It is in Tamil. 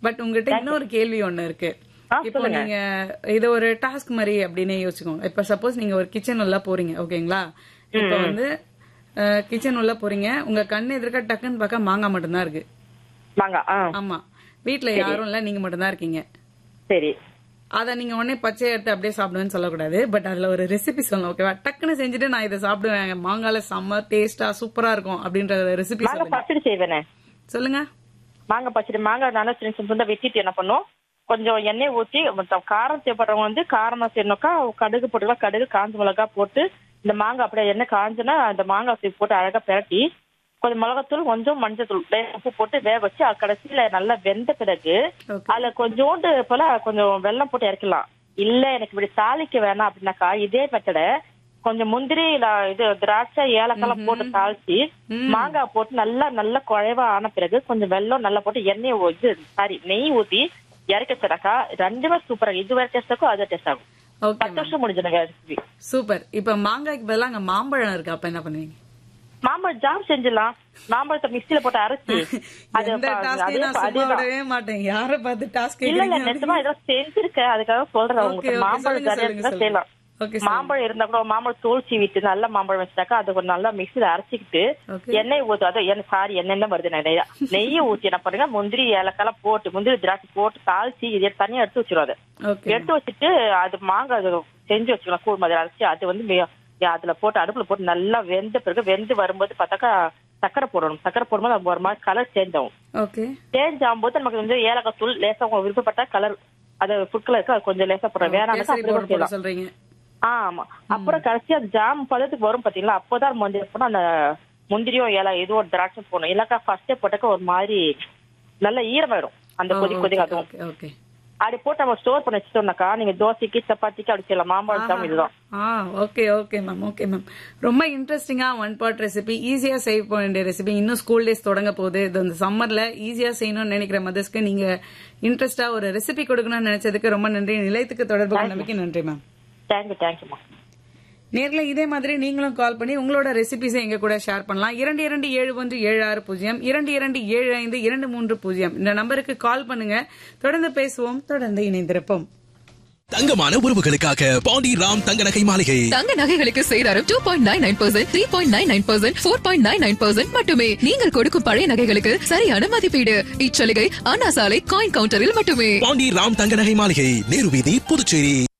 பட் உங்ககிட்ட இன்னொரு கேள்வி ஒண்ணு இருக்கு ஆ, இப்போ சொல்லுங்க. நீங்க இது ஒரு டாஸ்க் மாதிரி அப்படின்னு யோசிச்சுக்கோங்க இப்ப சப்போஸ் நீங்க ஒரு கிச்சன் உள்ள போறீங்க ஓகேங்களா இப்போ வந்து கிச்சன் உள்ள போறீங்க உங்க கண்ணு எதிர்க்க டக்குன்னு பார்க்க மாங்காய் மட்டும்தான் இருக்கு வாங்க ஆ ஆமா வீட்ல யாரும் இல்ல நீங்க மட்டும்தான் இருக்கீங்க சரி அத நீங்க உடனே பச்சை எடுத்து அப்படியே சாப்பிடுவேன்னு சொல்லக்கூடாது பட் அதுல ஒரு ரெசிபி சொல்லணும் ஓகேவா டக்குன்னு செஞ்சுட்டு நான் இதை சாப்பிடுவேன் மாங்கால செம்ம டேஸ்டா சூப்பரா இருக்கும் அப்படின்ற ரெசிபி மாங்காய் சொல்லுங்க பச்சடி செய்வேனே சொல்லுங்க மாங்காய் பச்சடி மாங்காய் நல்லா சின்ன சின்ன துண்டா வெட்டிட்டு என்ன பண்ணும் கொஞ்சம் எண்ணெய் ஊற்றி மொத்தம் காரம் தேவைப்படுறவங்க வந்து காரமா செய்யணுக்கா கடுகு போட்டுக்கலாம் கடுகு காஞ்ச மிளகா போட்டு இந்த மாங்காய் அப்படியே எண்ணெய் காஞ்சுனா அந்த மாங்காய் சீப்பு போட்டு அழகா பிரட்டி கொஞ்சம் மிளகாத்தூள் கொஞ்சம் மஞ்சத்தூள் லேசா உப்பு போட்டு வேக வச்சு அது கடைசியில நல்லா வெந்த பிறகு Okay. அதுல கொஞ்சோண்டு போல கொஞ்சம் வெல்லம் போட்டு இறக்கலாம் இல்ல எனக்கு இப்படி தாளிக்க வேணாம் அப்படின்னாக்கா இதே மெத்தடை கொஞ்சம் முந்திரி இல்ல இது திராட்சை ஏலக்காய் போட்டு தாளிச்சு ம். மாங்காய் போட்டு நல்லா நல்லா குழைவா ஆன பிறகு கொஞ்சம் வெல்லம் நல்லா போட்டு எண்ணெய் ஊ- இது சாரி நெய் ஊத்தி இறக்கி வச்சாக்கா ரெண்டுமே சூப்பரா இது வேற டேஸ்ட் ஆகும் அது டேஸ்ட் ஆகும் ஓகே பத்து வருஷம் முடிஞ்சுங்க ரெசிபி சூப்பர் இப்ப மாங்காய்க்கு பதிலா அங்க மாம்பழம் இருக்கு அப்ப என்ன பண்ணுவீங்க மாம்பழம் ஜாம் செஞ்சிடலாம் மாம்பழத்தை மிக்சியில போட்டு அரைச்சு அது எந்த ப- டாஸ்கையும் அதே நான் ப- சும்மா அதேதான். விடவே மாட்டேன் யார பார்த்து டாஸ்க் இல்ல இல்ல நிஜமா ஏதோ செஞ்சிருக்கேன் அதுக்காக சொல்றேன் Okay, உங்களுக்கு okay, மாம்பழம் சொல்லுங்க, கறி சொல்லுங்க, இருந்தா செய்யலாம் ஓகே மாம்பழம் இருந்தா கூட மாம்பழம் தோல் சீவிட்டு நல்ல மாம்பழம் வச்சுட்டாக்கா அது கொஞ்சம் நல்லா மிக்சியில அரைச்சிக்கிட்டு Okay. எண்ணெய் ஊத்து அது என்ன சாரி எண்ணெய் தான் வருது நிறைய நெய்யை ஊத்தி என்ன பண்ணுங்க முந்திரி ஏலக்காய் போட்டு முந்திரி திராட்சை போட்டு தாளிச்சு இதை தனியா எடுத்து வச்சிரும் அது ஓகே எடுத்து வச்சுட்டு அது மாங்காய் அது செஞ்சு வச்சுக்கலாம் கூழ் மாதிரி அரைச்சு அது வந்து மே- அதுல போட்டு அடுப்புல போட்டு நல்லா வெந்த பிறகு வெந்து வரும்போது பார்த்தாக்கா சக்கரை போடணும் சக்கரை போடும்போது அது ஒரு மாதிரி கலர் சேஞ்ச் ஆகும் ஓகே சேஞ்ச் ஆகும்போது நமக்கு வந்து ஏலக்காய் தூள் லேசா உங்களுக்கு விருப்பப்பட்ட கலர் அது ஃபுட் கலருக்கு அது கொஞ்சம் லேசா போடுறோம் வேணாம் கேசரி அப்படி கூட பவுடர் போட செய்யலாம் சொல்றீங்க ஆமா அப்புறம் கடைசி அந்த ஜாம் பதத்துக்கு வரும் பாத்தீங்களா அப்போதான் முந்திரி போனா அந்த முந்திரியோ ஏலா ஏதோ ஒரு திராட்சை போடணும் இல்லக்கா ஃபர்ஸ்டே போட்டாக்க ஒரு மாதிரி நல்ல ஈரமாயிடும் அந்த கொதி கொதி அதுவும் ஓகே ஓகே அப்படி போட்டு நம்ம ஸ்டோர் பண்ணி வச்சுட்டோம்னாக்கா நீங்க தோசைக்கு சப்பாத்திக்கு அப்படி செய்யலாம் மாம்பழம் ஜாம் இதுதான் ஆ okay okay ma'am okay ma'am ரொம்ப இன்ட்ரெஸ்டிங்கா ஒன் பார்ட் ரெசிபி ஈஸியா செய்ய வேண்டிய ரெசிபி இன்னும் ஸ்கூல் டேஸ் தொடங்க போகுது இது இந்த சம்மர்ல ஈஸியா செய்யணும்னு நினைக்கிற மதர்ஸ்க்கு நீங்க இன்ட்ரெஸ்டா ஒரு ரெசிபி கொடுக்கணும்னு நினைச்சதுக்கு ரொம்ப நன்றி நிலையத்துக்கு தொடர்பு கொண்டமைக்கு நன்றி மேம் தேங்க்யூ தேங்க்யூமா நேர்ல இதே மாதிரி நீங்களும் கால் பண்ணி உங்களோட ரெசிபிஸை எங்க கூட ஷேர் பண்ணலாம் இரண்டு இரண்டு ஏழு ஒன்று ஏழு ஆறு பூஜ்ஜியம் இரண்டு இரண்டு ஏழு ஐந்து இரண்டு மூன்று பூஜ்ஜியம் இந்த நம்பருக்கு கால் பண்ணுங்க தொடர்ந்து பேசுவோம் தொடர்ந்து இணைந்திருப்போம் தங்கமான உறவுகளுக்காக பாண்டி ராம் தங்க நகை மாளிகை தங்க நகைகளுக்கு சேதாரம் two point nine nine percent three point nine nine percent four point nine nine percent மட்டுமே நீங்கள் கொடுக்கும் பழைய நகைகளுக்கு சரியான மதிப்பீடு இச்சலுகை அண்ணா சாலை காயின் கவுண்டரில் மட்டுமே பாண்டி ராம் தங்க நகை மாளிகை நேரு வீதி புதுச்சேரி